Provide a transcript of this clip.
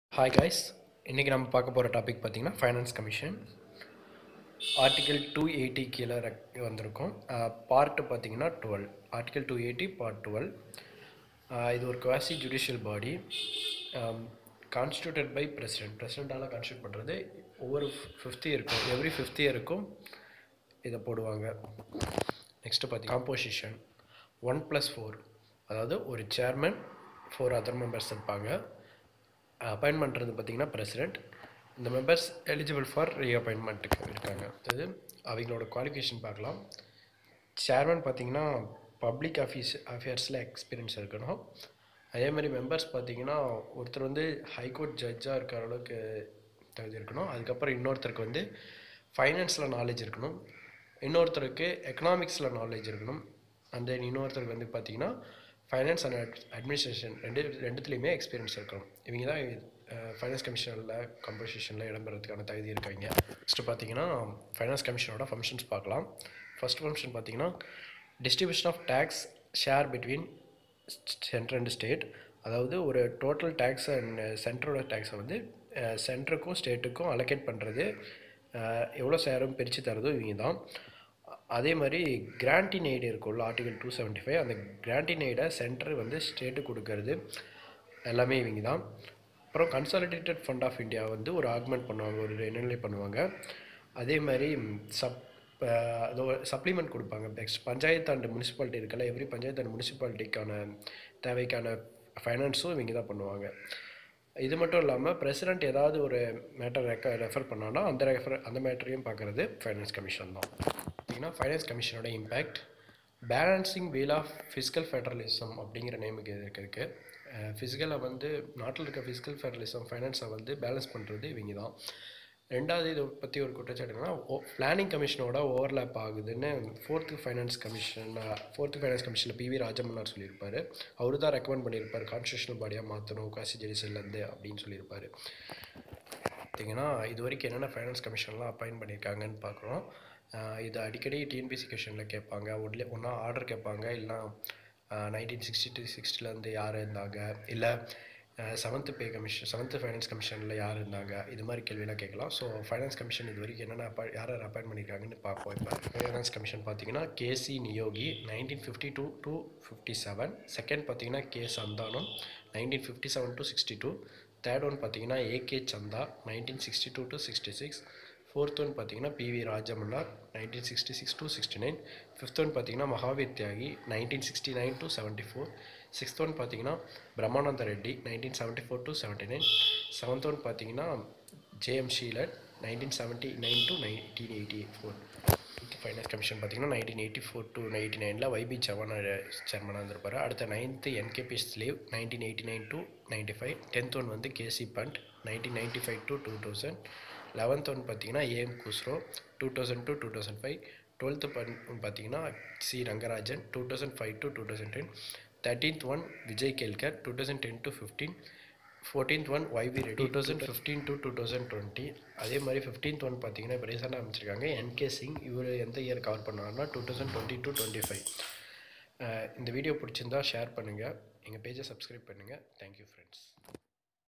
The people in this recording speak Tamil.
ஹாய் காய்ஸ் இன்றைக்கி நம்ம பார்க்க போகிற டாபிக் பார்த்தீங்கன்னா finance commission article two eighty கீழே rec- வந்திருக்கும் பார்ட்டு பார்த்தீங்கன்னா twelve article two eighty part twelve இது ஒரு quasi judicial body constituted by president பிரசிடெண்ட்டால் கான்ஸ்டியூட் பண்ணுறது ஒவ்வொரு ஃபிஃப்த் இயருக்கும் எவ்ரி ஃபிஃப்த் இயருக்கும் இதை போடுவாங்க நெக்ஸ்ட்டு பார்த்தி காம்போசிஷன் ஒன் ப்ளஸ் ஃபோர் அதாவது ஒரு சேர்மன் ஃபோர் அதர் மெம்பர்ஸ் இருப்பாங்க அப்பாயின்ட் பண்ணுறது பார்த்தீங்கன்னா பிரசிடென்ட் இந்த மெம்பர்ஸ் எலிஜிபிள் ஃபார் ரீஅப்பாயின்மெண்ட்டுக்கு இருக்காங்க அதாவது அவங்களோட குவாலிஃபிகேஷன் பார்க்கலாம் சேர்மன் பார்த்தீங்கன்னா பப்ளிக் ஆஃபீஸ் அஃபேர்ஸில் எக்ஸ்பீரியன்ஸ் இருக்கணும் அதே மாதிரி மெம்பர்ஸ் பார்த்தீங்கன்னா ஒருத்தர் வந்து ஹைகோர்ட் ஜட்ஜாக இருக்கிற அளவுக்கு தகுதி இருக்கணும் அதுக்கப்புறம் இன்னொருத்தருக்கு வந்து ஃபைனான்ஸில் நாலேஜ் இருக்கணும் இன்னொருத்தருக்கு எக்கனாமிக்ஸில் நாலேஜ் இருக்கணும் அண்ட் தென் இன்னொருத்தருக்கு வந்து பார்த்தீங்கன்னா ஃபைனான்ஸ் அண்ட் அட்மினிஸ்ட்ரேஷன் ரெண்டு ரெண்டுத்துலேயுமே எக்ஸ்பீரியன்ஸ் இருக்கணும் இவங்க தான் ஃபைனான்ஸ் கமிஷனில் கம்போசிஷனில் இடம்பெறதுக்கான தகுதி இருக்காங்க நெக்ஸ்ட்டு பார்த்தீங்கன்னா ஃபைனான்ஸ் கமிஷனோட ஃபங்க்ஷன்ஸ் பார்க்கலாம் ஃபர்ஸ்ட் ஃபங்க்ஷன் பார்த்தீங்கன்னா distribution of tax share between central and state அதாவது ஒரு டோட்டல் டேக்ஸ் அண்ட் சென்ட்ரோட டேக்ஸை வந்து சென்ட்ருக்கும் ஸ்டேட்டுக்கும் அலோகேட் பண்ணுறது எவ்வளோ சேரும் பிரித்து தரதும் இவங்க தான் அதே மாதிரி கிராண்டின் எய்டு இருக்கும்ல ஆர்டிகல் டூ செவன்ட்டி ஃபைவ் அந்த கிராண்டின் எய்டை சென்டர் வந்து ஸ்டேட்டு கொடுக்கறது எல்லாமே இவங்க தான் அப்புறம் கன்சாலிடேட்டட் ஃபண்ட் ஆஃப் இந்தியா வந்து ஒரு ஆக்மெண்ட் பண்ணுவாங்க ஒரு இணைநிலை பண்ணுவாங்க அதே மாதிரி சப் அதோ சப்ளிமெண்ட் கொடுப்பாங்க நெக்ஸ்ட் பஞ்சாயத்து அண்ட் முனிசிபாலிட்டி இருக்கல எவ்ரி பஞ்சாயத்து அண்ட் முனிசிபாலிட்டிக்கான தேவைக்கான ஃபைனான்ஸும் இவங்க தான் பண்ணுவாங்க இது மட்டும் இல்லாமல் பிரசிடென்ட் ஏதாவது ஒரு மேட்டர் ரெக்க ரெஃபர் பண்ணான்னா அந்த ரெஃபர் அந்த மேட்டரையும் பார்க்குறது ஃபைனான்ஸ் கமிஷன் தான் பார்த்தீங்கன்னா ஃபைனான்ஸ் கமிஷனோட impact balancing wheel of fiscal federalism அப்படிங்கிற நேமுக்கு இதுக்கு இருக்குது ஃபிசிக்கலை வந்து நாட்டில் இருக்க ஃபிசிக்கல் ஃபெடரலிசம் ஃபைனான்ஸை வந்து பேலன்ஸ் பண்ணுறது இவங்க தான் ரெண்டாவது இதை பற்றி ஒரு குற்றச்சாட்டு என்னன்னா பிளானிங் கமிஷனோட ஓவர்லேப் ஆகுதுன்னு fourth finance commission fourth finance கமிஷனில் பிவி ராஜமன்னார் சொல்லியிருப்பார் அவரு தான் ரெக்கமெண்ட் பண்ணியிருப்பார் கான்ஸ்டியூஷனல் பாடியாக மாற்றணும் காசி ஜெடிசல்லேருந்து அப்படின்னு சொல்லியிருப்பார் பார்த்தீங்கன்னா இது வரைக்கும் என்னென்ன ஃபைனான்ஸ் கமிஷன்லாம் அப்பாயின்ட் பண்ணியிருக்காங்கன்னு பார்க்குறோம் ஆஹ் இது அடிக்கடி டிஎன்பிசி கொஷனில் கேட்பாங்க ஒன்லே ஒன்றா ஆர்டர் கேட்பாங்க இல்லைனா நைன்டீன் சிக்ஸ்டி டூ சிக்ஸ்டிலேருந்து யார் இருந்தாங்க இல்லை seventh pay commission seventh finance கமிஷனில் யார் இருந்தாங்க இது மாதிரி கேள்வியெல்லாம் கேட்கலாம் ஸோ ஃபைனான்ஸ் கமிஷன் இது வரைக்கும் என்னென்ன அப்பா யார் யார் அப்பாயின்ட் பண்ணியிருக்காங்கன்னு பார்ப்போம் இப்போ ஃபைனான்ஸ் கமிஷன் பார்த்தீங்கன்னா K C Neogy nineteen fifty two to fifty seven second பார்த்தீங்கன்னா K Santhanam nineteen fifty seven to sixty two third one பார்த்தீங்கன்னா A K Chanda nineteen sixty two to sixty six fourth one பார்த்தீங்கன்னா P V Rajamannar nineteen sixty six to sixty nine fifth one பார்த்தீங்கன்னா Mahavir Tyagi nineteen sixty nine to seventy four sixth one பார்த்தீங்கன்னா Brahmananda Reddy nineteen seventy four to seventy nine seventh one பார்த்தீங்கன்னா JM ஷீலட் nineteen seventy nine to nineteen eighty four finance commission பார்த்தீங்கன்னா nineteen eighty four to eighty நைனில் வைபி சவான் சேர்மனாக இருந்திருப்பார் அடுத்த ninth N K P Salve nineteen eighty nine to ninety five tenth one வந்து K C Pant nineteen ninety five to two thousand eleventh one பார்த்தீங்கன்னா A M Khusro two thousand to two thousand five twelfth பண் பார்த்தீங்கன்னா C Rangarajan two thousand five to two thousand ten thirteenth one Vijay Kelkar two thousand ten to fifteen fourteenth one Y V Reddy two thousand fifteen to two thousand twenty அதே மாதிரி ஃபிஃப்டீன்த் ஒன் பார்த்தீங்கன்னா இப்போ ரீசெண்டாக அமைச்சிருக்காங்க என்கே சிங் இவர் எந்த இயர் கவர் பண்ணாருன்னா two thousand twenty to twenty five இந்த வீடியோ பிடிச்சிருந்தா ஷேர் பண்ணுங்கள் எங்கள் பேஜை சப்ஸ்கிரைப் பண்ணுங்கள் தேங்க்யூ ஃப்ரெண்ட்ஸ்